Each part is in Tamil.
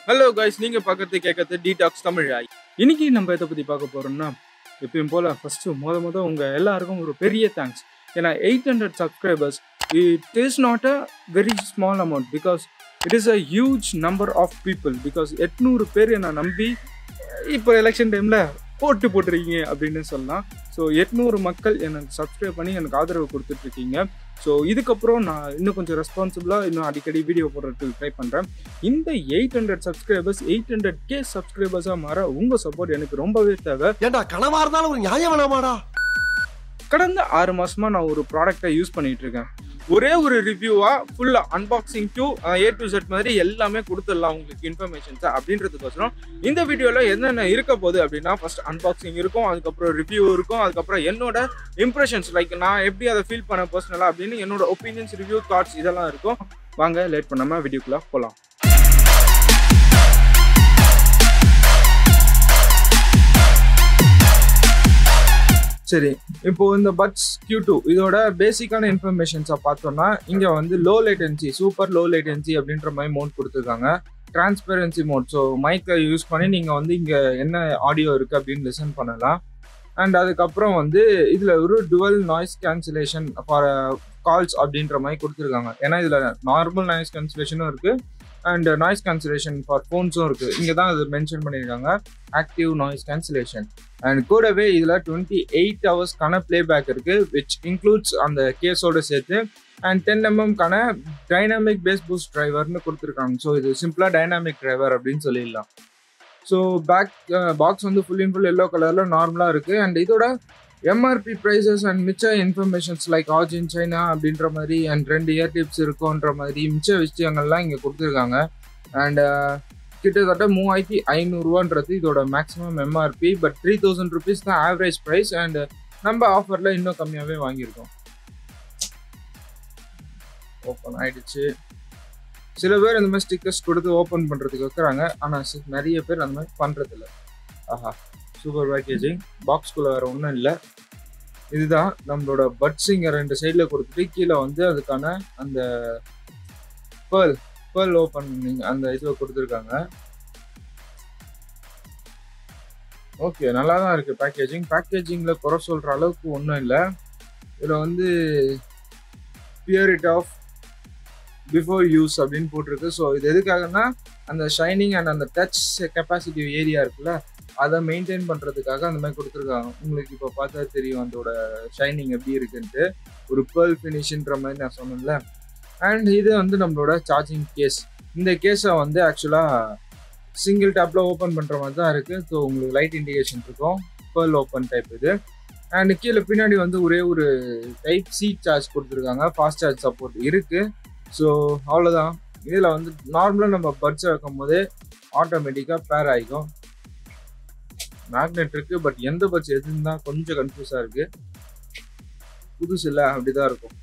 ஹலோ காய்ஸ் நீங்க பார்க்கறது கேட்கறது டீடாக்ஸ் தமிழ் ஆய் இன்னைக்கு நம்ம எதை பத்தி பார்க்க போறோம்னா எப்பயும் போல ஃபர்ஸ்ட் முத முத உங்க எல்லாருக்கும் ஒரு பெரிய தேங்க்ஸ் ஏன்னா eight hundred subscribers it is not a very small amount because it is a huge number of people because எட்நூறு பேர் என்னை நம்பி இப்போ எலெக்ஷன் டைமில் போட்டு போட்டிருக்கீங்க அப்படின்னு சொல்லலாம் ஸோ எட்நூறு மக்கள் எனக்கு சப்ஸ்கிரைப் பண்ணி எனக்கு ஆதரவு கொடுத்துட்ருக்கீங்க ஸோ இதுக்கப்புறம் நான் இன்னும் கொஞ்சம் ரெஸ்பான்சிபிளாக இன்னும் அடிக்கடி வீடியோ போடுறதுக்கு ட்ரை பண்ணுறேன் இந்த eight hundred subscribers eight hundred K சப்ஸ்கிரைபர்ஸாக மாற உங்கள் சப்போர்ட் எனக்கு ரொம்பவே தேவை ஏண்டா கனவா இருந்தாலும் ஒரு நியாயம் வேணாமாடா கடந்த ஆறு மாசமா நான் ஒரு ப்ராடக்டை யூஸ் பண்ணிட்டு இருக்கேன் ஒரே ஒரு ரிவ்யூவா ஃபுல்லா unboxing to A to Z மாதிரி எல்லாமே கொடுத்துடலாம் உங்களுக்கு இன்ஃபர்மேஷன்ஸ் அப்படின்றதுக்கோசரம் இந்த வீடியோல என்னென்ன இருக்க போகுது அப்படின்னா ஃபர்ஸ்ட் அன்பாக்சிங் இருக்கும் அதுக்கப்புறம் ரிவ்யூ இருக்கும் அதுக்கப்புறம் என்னோட இம்ப்ரெஷன்ஸ் லைக் நான் எப்படி அதை ஃபீல் பண்ண பர்சனலா அப்படின்னு என்னோட ஒப்பீனியன்ஸ் ரிவ்யூ தாட்ஸ் இதெல்லாம் இருக்கும் வாங்க லேட் பண்ணாம வீடியோக்குள்ள போகலாம் சரி இப்போ இந்த பட்ஸ் Q2 டூ இதோட பேசிக்கான இன்ஃபர்மேஷன்ஸை பார்த்தோம்னா இங்கே வந்து low latency super low latency அப்படின்ற மாதிரி மோட் கொடுத்துருக்காங்க டிரான்ஸ்பெரன்சி மோட் ஸோ மைக்கை யூஸ் பண்ணி நீங்கள் வந்து இங்கே என்ன ஆடியோ இருக்குது அப்படின்னு லிசன் பண்ணலாம் அண்ட் அதுக்கப்புறம் வந்து இதில் ஒரு dual noise cancellation for calls அப்படின்ற மாதிரி கொடுத்துருக்காங்க ஏன்னா இதில் நார்மல் நாய்ஸ் கேன்சலேஷனும் இருக்குது அண்ட் நாய்ஸ் கேன்சலேஷன் ஃபார் ஃபோன்ஸும் இருக்குது இங்கே தான் இது மென்ஷன் பண்ணியிருக்காங்க ஆக்டிவ் நாய்ஸ் கேன்சலேஷன் அண்ட் கூடவே இதில் டுவெண்ட்டி எயிட் ஹவர்ஸ்க்கான பிளேபேக் இருக்குது விச் இன்க்ளூட்ஸ் அந்த கேஸோட சேர்த்து அண்ட் டென் எம்எம்க்கான டைனாமிக் பேஸ் பூஸ்ட் டிரைவர்னு கொடுத்துருக்காங்க ஸோ இது சிம்பிளாக டைனாமிக் டிரைவர் அப்படின்னு சொல்லிடலாம் ஸோ பேக் பாக்ஸ் வந்து ஃபுல் இன் ஃபுல் எல்லோ கலரில் நார்மலாக இருக்குது அண்ட் இதோட எம்ஆர்பி ப்ரைஸஸ் அண்ட் மிச்ச informations like origin in China அப்படின்ற மாதிரி அண்ட் ரெண்டு இயர் டிப்ஸ் இருக்குன்ற மாதிரி மிச்ச விஷயங்கள்லாம் இங்கே கொடுத்துருக்காங்க அண்ட் கிட்டத்தட்ட மூவாயிரத்தி ஐநூறுரூவான்றது இதோட maximum MRP but three thousand rupees தான் ஆவரேஜ் ப்ரைஸ் அண்ட் நம்ம ஆஃபரில் இன்னும் கம்மியாகவே வாங்கியிருக்கோம் ஓப்பன் ஆயிடுச்சு சில பேர் இந்த மாதிரி ஸ்டிக்கர்ஸ் கொடுத்து ஓப்பன் பண்ணுறதுக்கு வைக்கிறாங்க ஆனால் நிறைய பேர் அந்த மாதிரி பண்ணுறதில்ல ஆஹா சூப்பர் பேக்கேஜிங் பாக்ஸ்குள்ளே வேறு ஒன்றும் இல்லை இதுதான் நம்மளோட பட்ஸ் இங்கே ரெண்டு சைடில் கொடுத்துட்டு கீழே வந்து அதுக்கான அந்த பேர்ல் பேர்ல் ஓப்பன் அந்த இதுவை கொடுத்துருக்காங்க ஓகே நல்லா தான் இருக்குது பேக்கேஜிங் பேக்கேஜிங்கில் குறை சொல்கிற அளவுக்கு ஒன்றும் இல்லை இதில் வந்து பியூரிட் ஆஃப் பிஃபோர் யூஸ் அப்படின்னு போட்டிருக்கு ஸோ இது எதுக்காகனா அந்த ஷைனிங் அண்ட் அந்த டச் கெப்பாசிட்டி ஏரியா இருக்குல்ல அதை மெயின்டைன் பண்ணுறதுக்காக அந்த மாதிரி கொடுத்துருக்காங்க உங்களுக்கு இப்போ பார்த்தா தெரியும் அதோட ஷைனிங் எப்படி இருக்குன்ட்டு ஒரு பேர்ல் ஃபினிஷ்ன்ற மாதிரி நான் சொன்னேன்ல அண்ட் இது வந்து நம்மளோட சார்ஜிங் கேஸ் இந்த கேஸை வந்து ஆக்சுவலாக சிங்கிள் டேப்பில் ஓப்பன் பண்ணுற மாதிரி தான் இருக்குது ஸோ உங்களுக்கு லைட் இண்டிகேஷன் இருக்கும் பேர்ல் ஓப்பன் டைப் இது அண்ட் கீழே பின்னாடி வந்து ஒரே ஒரு டைப் சி சார்ஜ் கொடுத்துருக்காங்க ஃபாஸ்ட் சார்ஜ் சப்போர்ட் இருக்குது ஸோ அவ்வளோதான் இதில் வந்து நார்மலாக நம்ம பட்ஸை வைக்கும் போதே ஆட்டோமேட்டிக்காக பேர் ஆகிக்கும் மேக்னெட் இருக்குது பட் எந்த பட்ஸ் எதுன்னு தான் கொஞ்சம் கன்ஃபியூஸாக இருக்குது புதுசு இல்லை அப்படி தான் இருக்கும்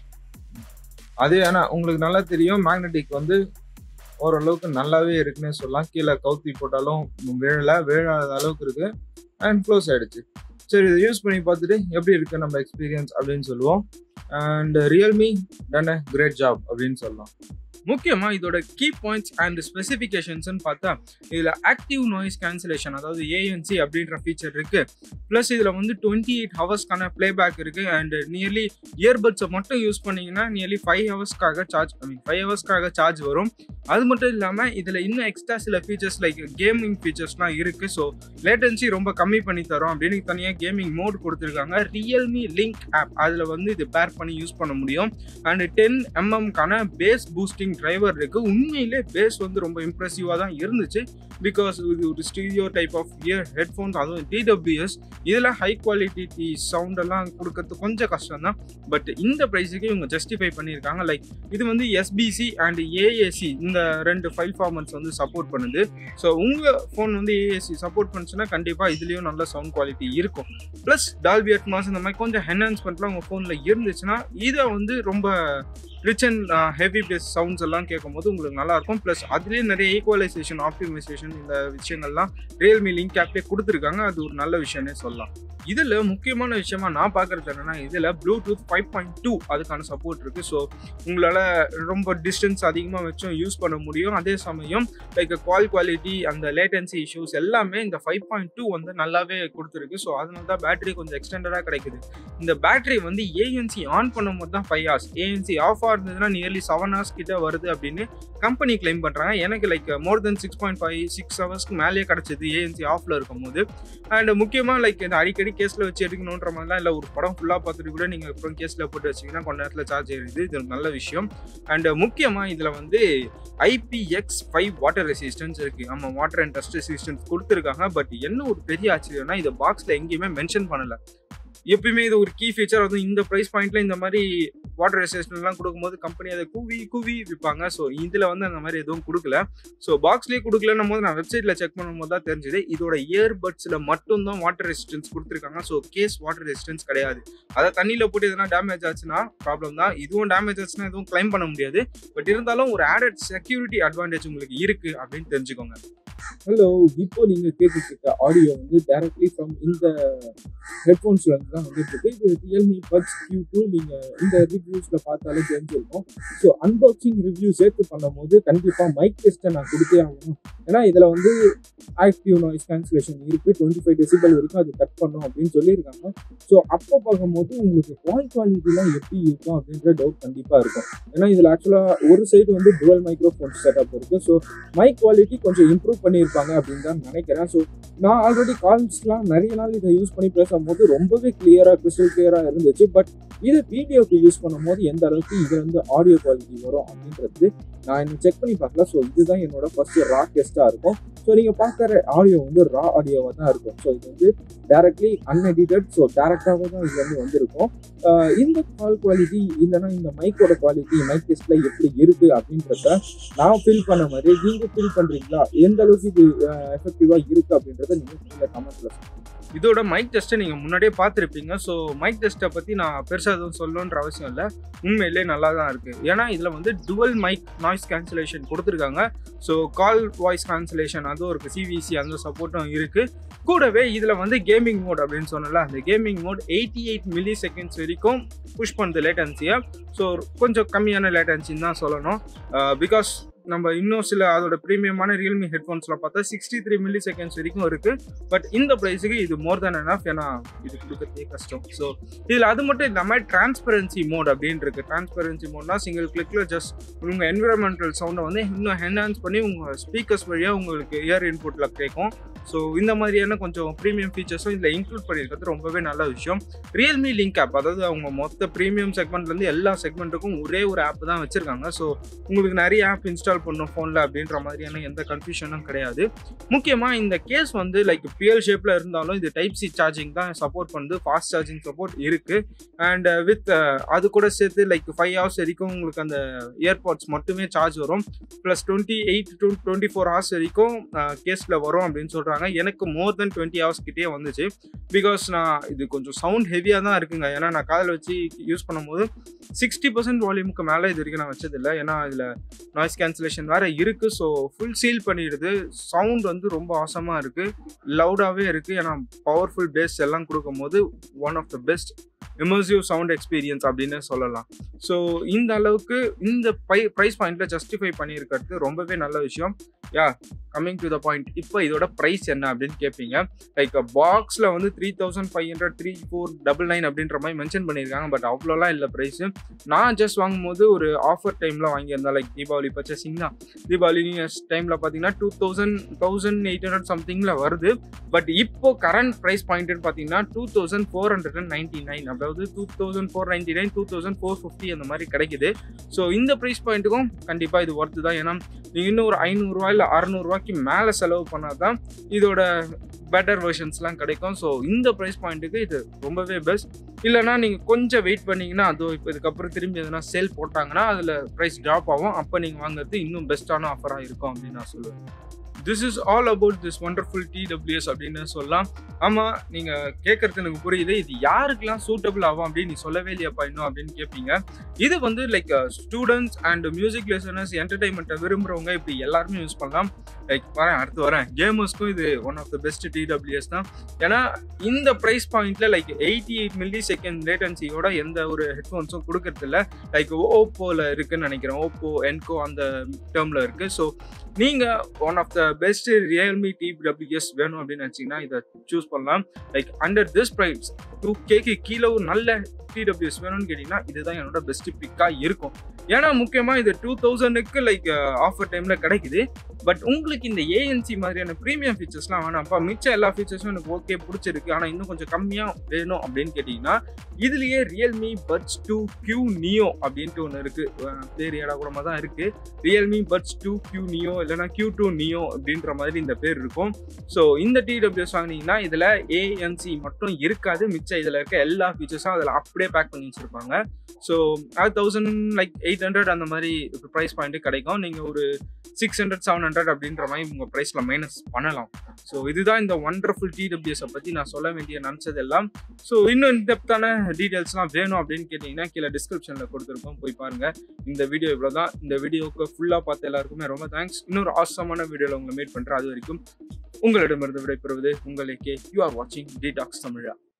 அதே ஆனால் உங்களுக்கு நல்லா தெரியும் மேக்னெட்டிக் வந்து ஓரளவுக்கு நல்லாவே இருக்குன்னு சொல்லலாம் கீழே கவுத்தி போட்டாலும் விழலை விழாத அளவுக்கு இருக்குது அண்ட் க்ளோஸ் ஆகிடுச்சு சரி இதை யூஸ் பண்ணி பார்த்துட்டு எப்படி இருக்குது நம்ம எக்ஸ்பீரியன்ஸ் அப்படின்னு சொல்லுவோம் and Realme done a great job அப்படின்னு சொல்லலாம் முக்கியமாக இதோட கீ பாயிண்ட்ஸ் அண்ட் ஸ்பெசிஃபிகேஷன்ஸ்னு பார்த்தா இதில் ஆக்டிவ் நாய்ஸ் கேன்சலேஷன் அதாவது ஏஎன்சி அப்படின்ற ஃபீச்சர் இருக்குது ப்ளஸ் இதில் வந்து டுவெண்ட்டி எயிட் ஹவர்ஸ்க்கான ப்ளேபேக் இருக்குது அண்ட் நியர்லி இயர்பட்ஸை மட்டும் யூஸ் பண்ணிங்கன்னா நியர்லி ஃபைவ் ஹவர்ஸ்க்காக சார்ஜ் ஐ மீன் ஃபைவ் ஹவர்ஸ்க்காக சார்ஜ் வரும் அது மட்டும் இல்லாமல் இதில் இன்னும் எக்ஸ்ட்ரா சில ஃபீச்சர்ஸ் லைக் கேமிங் ஃபீச்சர்ஸ்லாம் இருக்குது ஸோ லேட்டன்சி ரொம்ப கம்மி பண்ணி தரோம் அப்படின்னு தனியாக கேமிங் மோட் கொடுத்துருக்காங்க ரியல்மி லிங்க் ஆப் அதில் வந்து இது பேர் பண்ணி யூஸ் பண்ண முடியும் அண்ட் டென் எம்எம்க்கான பேஸ் பூஸ்டிங் டிரைவர் இருக்குது உண்மையிலே பேஸ் வந்து ரொம்ப இம்ப்ரெசிவாக தான் இருந்துச்சு பிகாஸ் இது ஒரு stereo type of ear headphones அதுவும் டிடபிள்யூஎஸ் இதில் ஹை குவாலிட்டி சவுண்டெல்லாம் கொடுக்கறது கொஞ்சம் கஷ்டம் தான் பட் இந்த ப்ரைஸுக்கு இவங்க ஜஸ்டிஃபை பண்ணியிருக்காங்க லைக் இது வந்து எஸ்பிசி அண்ட் ஏஏசி இந்த ரெண்டு ஃபைல் ஃபார்மன்ஸ் வந்து சப்போர்ட் பண்ணுது ஸோ உங்கள் ஃபோன் வந்து ஏஏசி சப்போர்ட் பண்ணுச்சுன்னா கண்டிப்பாக இதுலேயும் நல்ல சவுண்ட் குவாலிட்டி இருக்கும் ப்ளஸ் டால்பி அட்மாஸ் இந்த மாதிரி கொஞ்சம் என்ஹான்ஸ்மெண்ட்லாம் உங்கள் ஃபோனில் இருந்துச்சுன்னா இதை வந்து ரொம்ப ரிச் அண்ட் ஹெவி பேஸ் சவுண்ட்ஸை சவுண்ட்ஸ் எல்லாம் கேட்கும்போது உங்களுக்கு நல்லா இருக்கும் ப்ளஸ் அதுலேயே நிறைய ஈக்குவலைசேஷன் ஆப்டிமைசேஷன் இந்த விஷயங்கள்லாம் ரியல்மி லிங்க் ஆப்லேயே கொடுத்துருக்காங்க அது ஒரு நல்ல விஷயம்னே சொல்லலாம் இதில் முக்கியமான விஷயமா நான் பார்க்குறது என்னன்னா இதில் ப்ளூடூத் ஃபைவ் பாயிண்ட் டூ அதுக்கான சப்போர்ட் இருக்குது ஸோ உங்களால் ரொம்ப டிஸ்டன்ஸ் அதிகமாக வச்சும் யூஸ் பண்ண முடியும் அதே சமயம் லைக் கால் குவாலிட்டி அந்த லேட்டன்சி இஷ்யூஸ் எல்லாமே இந்த ஃபைவ் பாயிண்ட் டூ வந்து நல்லாவே கொடுத்துருக்கு ஸோ அதனால தான் பேட்டரி கொஞ்சம் எக்ஸ்டெண்டடாக கிடைக்குது இந்த பேட்டரி வந்து ஏஎன்சி ஆன் பண்ணும்போது தான் ஃபைவ் ஹவர்ஸ் ஏஎன்சி ஆஃப் இருந்ததுன்னா நியர்லி செவன் ஹவர்ஸ் கிட்ட வருது அப்படின்னு கம்பெனி கிளைம் பண்ணுறாங்க எனக்கு like more than six point five six ஹவர்ஸ்க்கு மேலேயே கிடச்சிது ஏஎன்சி ஆஃபில் இருக்கும்போது அண்ட் முக்கியமாக லைக் இந்த அடிக்கடி கேஸில் வச்சு எடுக்கணுன்ற மாதிரிலாம் இல்லை ஒரு படம் ஃபுல்லாக பார்த்துட்டு கூட நீங்கள் அப்புறம் கேஸில் போட்டு வச்சிங்கன்னா கொஞ்ச நேரத்தில் சார்ஜ் ஏறிடுது இது ஒரு நல்ல விஷயம் அண்ட் முக்கியமாக இதில் வந்து ஐபிஎக்ஸ் ஃபைவ் வாட்டர் ரெசிஸ்டன்ஸ் இருக்குது ஆமாம் வாட்டர் அண்ட் டஸ்ட் ரெசிஸ்டன்ஸ் கொடுத்துருக்காங்க பட் என்ன ஒரு பெரிய ஆச்சரியம்னா இதை பாக்ஸில் எங்கேயுமே மென்ஷன் பண்ணலை எப்பயுமே இது ஒரு கீ ஃபீச்சர் அதுவும் இந்த ப்ரைஸ் பாயிண்ட்ல இந்த மாதிரி வாட்டர் ரெசிஸ்டன்ட்லாம் கொடுக்கும்போது கம்பெனி அதை கூவி கூவி விற்பாங்க ஸோ இதில் வந்து அந்த மாதிரி எதுவும் கொடுக்கல ஸோ பாக்ஸ்லேயே கொடுக்கலன்னும் போது நான் வெப்சைட்டில் செக் பண்ணும்போது தான் தெரிஞ்சது இதோட இயர்பட்ஸில் மட்டும்தான் வாட்டர் ரெசிஸ்டன்ஸ் கொடுத்துருக்காங்க ஸோ கேஸ் வாட்டர் ரெசிஸ்டன்ஸ் கிடையாது அதை தண்ணியில் போட்டு எதனா டேமேஜ் ஆச்சுன்னா ப்ராப்ளம் தான் இதுவும் டேமேஜ் ஆச்சுன்னா எதுவும் கிளைம் பண்ண முடியாது பட் இருந்தாலும் ஒரு ஆடட் செக்யூரிட்டி அட்வான்டேஜ் உங்களுக்கு இருக்குது அப்படின்னு தெரிஞ்சுக்கோங்க ஹலோ இப்போ நீங்கள் கேட்டுட்டு இருக்க ஆடியோ வந்து டைரக்ட்லி ஃப்ரம் இந்த ஹெட்ஃபோன்ஸ்ல இருந்து தான் வந்துட்டு இருக்கு இது ரியல்மி பட்ஸ் கியூ டூ நீங்கள் இந்த ரிவ்யூஸில் பார்த்தாலே தெரிஞ்சிருக்கும் ஸோ அன்பாக்சிங் ரிவ்யூ சேர்த்து பண்ணும்போது கண்டிப்பாக மைக் டெஸ்ட்டை நான் கொடுத்தே ஆகணும் ஏன்னா இதில் வந்து ஆக்டிவ் நாய்ஸ் கேன்சலேஷன் இருக்குது டுவெண்ட்டி ஃபைவ் டெசிபல் வரைக்கும் அது கட் பண்ணும் அப்படின்னு சொல்லியிருக்காங்க ஸோ அப்போ பார்க்கும்போது உங்களுக்கு வாய் குவாலிட்டிலாம் எப்படி இருக்கும் அப்படின்ற டவுட் கண்டிப்பாக இருக்கும் ஏன்னா இதில் ஆக்சுவலாக ஒரு சைடு வந்து டுவல் மைக்ரோஃபோன் செட்டப் இருக்குது ஸோ மைக் குவாலிட்டி கொஞ்சம் இம்ப்ரூவ் பண்ணியிருப்பாங்க அப்படின்னு தான் நினைக்கிறேன் ஸோ நான் ஆல்ரெடி கால்ஸ்லாம் நிறைய நாள் இதை யூஸ் பண்ணி பேசும்போது ரொம்பவே கிளியராக கிறிஸ்டல் கிளியராக இருந்துச்சு பட் இது வீடியோக்கு யூஸ் பண்ணும்போது எந்த அளவுக்கு இது வந்து ஆடியோ குவாலிட்டி வரும் அப்படின்றது நான் இன்னும் செக் பண்ணி பார்க்கல ஸோ இதுதான் என்னோட ஃபர்ஸ்ட் ரா டெஸ்ட்டாக இருக்கும் ஸோ நீங்கள் பார்க்குற ஆடியோ வந்து ரா ஆடியோவாக தான் இருக்கும் ஸோ இது வந்து டேரக்ட்லி அன்எடிட்டட் ஸோ டேரெக்டாகவே தான் இது வந்து வந்திருக்கும் ஆஹ் இந்த கால் குவாலிட்டி இல்லைன்னா இந்த மைக்கோட குவாலிட்டி மைக் டெஸ்ட்ல எப்படி இருக்கு அப்படின்றத நான் ஃபீல் பண்ண மாதிரி நீங்க ஃபீல் பண்றீங்களா எந்த அளவுக்கு இது எஃபெக்டிவா இருக்கு அப்படின்றத நீங்க கீழே கமெண்ட்ல இதோட மைக் டெஸ்ட்டை நீங்கள் முன்னாடியே பார்த்துருப்பீங்க ஸோ மைக் டெஸ்ட்டை பற்றி நான் பெருசாக எதுவும் சொல்லணுன்ற அவசியம் இல்லை உண்மையிலே நல்லா தான் இருக்குது ஏன்னா இதில் வந்து டுவல் மைக் நாய்ஸ் கேன்சலேஷன் கொடுத்துருக்காங்க ஸோ கால் வாய்ஸ் கேன்சலேஷன் அதுவும் இருக்குது சிவிசி அந்த சப்போர்ட்டும் இருக்குது கூடவே இதில் வந்து கேமிங் மோட் அப்படின்னு சொன்னல அந்த gaming mode eighty eight milliseconds வரைக்கும் புஷ் பண்ணுது லேட்டன்சியை ஸோ கொஞ்சம் கம்மியான லேட்டன்சின்னு தான் சொல்லணும் பிகாஸ் நம்ம இன்னும் சில அதோட ப்ரீமியமான ரியல்மி ஹெட்ஃபோன்ஸில் பார்த்தா சிக்ஸ்டி த்ரீ மில்லி செகண்ட்ஸ் வரைக்கும் இருக்குது பட் இந்த ப்ரைஸுக்கு இது மோர் தேன் எனஃப் ஏன்னா இது கொடுக்கறதே கஷ்டம் ஸோ இதில் அது மட்டும் இல்லாமல் டிரான்ஸ்பரன்சி மோட் அப்படின்னு இருக்குது டிரான்ஸ்பரன்சி மோட்னா சிங்கிள் கிளிக்கில் ஜஸ்ட் உங்கள் என்விரான்மெண்டல் சவுண்டை வந்து இன்னும் என்ஹான்ஸ் பண்ணி உங்கள் ஸ்பீக்கர்ஸ் வழியாக உங்களுக்கு இயர் இன்புட்டில் கேட்கும் ஸோ இந்த மாதிரியான கொஞ்சம் ப்ரீமியம் ஃபீச்சர்ஸும் இதில் இன்க்ளூட் பண்ணியிருக்கிறது ரொம்பவே நல்ல விஷயம் ரியல்மி லிங்க் ஆப் அதாவது அவங்க மொத்த ப்ரீமியம் செக்மெண்ட்லேருந்து எல்லா செக்மெண்ட்டுக்கும் ஒரே ஒரு ஆப் தான் வச்சுருக்காங்க ஸோ உங்களுக்கு நிறைய ஆப் இன்ஸ்டால் பண்ணும் ஃபோனில் அப்படின்ற மாதிரியான எந்த கன்ஃபியூஷனும் கிடையாது முக்கியமாக இந்த கேஸ் வந்து லைக் பியல் ஷேப்பில் இருந்தாலும் இது டைப் சி சார்ஜிங் தான் சப்போர்ட் பண்ணுது ஃபாஸ்ட் சார்ஜிங் சப்போர்ட் இருக்குது அண்ட் வித் அது கூட சேர்த்து லைக் ஃபைவ் ஹவர்ஸ் வரைக்கும் உங்களுக்கு அந்த இயர்பாட்ஸ் மட்டுமே சார்ஜ் வரும் plus twenty eight to twenty four hours வரைக்கும் கேஸில் வரும் அப்படின்னு சொல்கிறாங்க எனக்கு மோர் தென் டுவெண்ட்டி ஹவர்ஸ் கிட்டே வந்துச்சு பிகாஸ் நான் இது கொஞ்சம் சவுண்ட் ஹெவியாக தான் இருக்குங்க ஏன்னா நான் காதில் வச்சு யூஸ் பண்ணும்போது சிக்ஸ்டி பர்சன்ட் வால்யூமுக்கு மேலே இது வரைக்கும் நான் வச்சதில்லை ஏன்னா இதில் நாய்ஸ் கேன்சலேஷன் வேறு இருக்குது ஸோ ஃபுல் சீல் பண்ணிடுது சவுண்ட் வந்து ரொம்ப ஆசமாக இருக்குது லவுடாகவே இருக்குது ஏன்னா பவர்ஃபுல் பேஸ் எல்லாம் கொடுக்கும்போது one of the best immersive sound experience அப்படின்னு சொல்லலாம் ஸோ இந்த அளவுக்கு இந்த பை ப்ரைஸ் பாயிண்ட்டில் ஜஸ்டிஃபை பண்ணியிருக்கிறது ரொம்பவே நல்ல விஷயம் yeah coming to the point இப்போ இதோட ப்ரைஸ் என்ன அப்படின்னு கேட்பீங்க லைக் பாக்ஸில் வந்து three thousand five hundred three four double nine அப்படின்ற மாதிரி மென்ஷன் பண்ணியிருக்காங்க பட் அவ்வளோலாம் இல்லை ப்ரைஸு நான் ஜஸ்ட் வாங்கும்போது ஒரு ஆஃபர் டைமில் வாங்கியிருந்தேன் லைக் தீபாவளி பர்ச்சேசிங் தான் தீபாவளி டைமில் பார்த்தீங்கன்னா two thousand thousand eight hundred சம்திங்கில் வருது பட் இப்போ கரண்ட் ப்ரைஸ் பாயிண்ட்னு பார்த்தீங்கன்னா two thousand four hundred and ninety nine அதாவது two thousand four ninety nine two thousand four fifty அந்த மாதிரி கிடைக்குது ஸோ இந்த ப்ரைஸ் பாயிண்ட்டுக்கும் கண்டிப்பாக இது ஒர்த்து தான் ஏன்னா நீங்கள் இன்னும் ஒரு ஐநூறுரூவா இல்லை அறநூறுவாய்க்கு மேலே செலவு பண்ணால் தான் இதோட பெட்டர் வெர்ஷன்ஸ்லாம் கிடைக்கும் ஸோ இந்த ப்ரைஸ் பாயிண்ட்டுக்கு இது ரொம்பவே பெஸ்ட் இல்லைனா நீங்கள் கொஞ்சம் வெயிட் பண்ணீங்கன்னா அதோ இப்போ இதுக்கப்புறம் திரும்பி எதனா சேல் போட்டாங்கன்னா அதில் ப்ரைஸ் ட்ராப் ஆகும் அப்போ நீங்கள் வாங்குறது இன்னும் பெஸ்ட்டான ஆஃபராக இருக்கும் அப்படின்னு நான் சொல்லுவேன் this is all about this wonderful TWS அப்படின்னு சொல்லலாம் ஆமாம் நீங்கள் கேட்குறது எனக்கு புரியுது இது யாருக்கெல்லாம் சூட்டபிள் ஆகும் அப்படின்னு நீ சொல்லவே இல்லையாப்பா இன்னும் அப்படின்னு கேட்பீங்க இது வந்து like students and music listeners என்டர்டைன்மெண்ட்டை விரும்புகிறவங்க இப்படி எல்லாருமே யூஸ் பண்ணலாம் லைக் வரேன் அடுத்து வரேன் கேமர்ஸ்க்கும் இது one of the best TWS தான் ஏன்னா இந்த ப்ரைஸ் பாயிண்ட்ல like eighty eight millisecond லேட்டன்சியோட எந்த ஒரு ஹெட்ஃபோன்ஸும் கொடுக்கறதில்ல லைக் ஓப்போவில் இருக்குன்னு நினைக்கிறேன் ஓப்போ என்கோ அந்த டேர்மில் இருக்கு ஸோ நீங்கள் one of the best Realme TWS வேணும் அப்படின்னு நினச்சிங்கன்னா இதை சூஸ் பண்ணலாம் லைக் அண்டர் திஸ் ப்ரைஸ் டூ கேக்கு கீழே ஒரு நல்ல டிடபிள்யூஎஸ் வேணும்னு கேட்டிங்கன்னா இதுதான் என்னோட பெஸ்ட் பிக்காக இருக்கும் ஏன்னா முக்கியமாக இது டூ தௌசண்ட்க்கு லைக் ஆஃபர் டைமில் கிடைக்குது பட் உங்களுக்கு இந்த ஏஎன்சி மாதிரியான ப்ரீமியம் ஃபீச்சர்ஸ்லாம் வேணாம்ப்பா மிச்ச எல்லா ஃபீச்சர்ஸும் எனக்கு ஓகே பிடிச்சிருக்கு ஆனால் இன்னும் கொஞ்சம் கம்மியாக வேணும் அப்படின்னு கேட்டிங்கன்னா இதுலேயே Realme buds two Q neo அப்படின்ட்டு ஒன்று இருக்குது பேர் ஏடாகூடமாக தான் இருக்குது Realme buds two Q neo இல்லைனா கியூ டூ நியோ அப்படின்ற மாதிரி இந்த பேர் இருக்கும் ஸோ இந்த டிடபிள்யூஎஸ் வாங்கினீங்கன்னா இதில் ஏஎன்சி மட்டும் இருக்காது மிச்சம் இதில் இருக்க எல்லா ஃபீச்சர்ஸும் அதில் அப்படியே பேக் பண்ணி வச்சுருப்பாங்க ஸோ அது தௌசண்ட் லைக் எயிட் ஹண்ட்ரட் அந்த மாதிரி ப்ரைஸ் பாயிண்ட்டு கிடைக்கும் நீங்கள் ஒரு சிக்ஸ் ஹண்ட்ரட் செவன் ஹண்ட்ரட் அப்படின்ற மாதிரி உங்கள் ப்ரைஸில் மைனஸ் பண்ணலாம் ஸோ இதுதான் இந்த ஒண்டர்ஃபுல் டிடபிள்யூஎஸை பற்றி நான் சொல்ல வேண்டிய நினச்சது எல்லாம் ஸோ இன்னும் இன்டெப்த்தான டீட்டெயில்ஸ்லாம் வேணும் அப்படின்னு கேட்டிங்கன்னா கீழே டிஸ்கிரிப்ஷனில் கொடுத்துருக்கோம் போய் பாருங்கள் இந்த வீடியோ இவ்வளோ தான் இந்த வீடியோவுக்கு ஃபுல்லாக பார்த்த எல்லாருக்குமே ரொம்ப தேங்க்ஸ் இன்னொரு ஆசமான வீடியோவில் உங்களை மீட் பண்ணுறேன் அது வரைக்கும் உங்களிடமிருந்து விடைபெறுவது உங்களுக்கே யூ ஆர் வாட்சிங் டி டாக்ஸ் தமிழா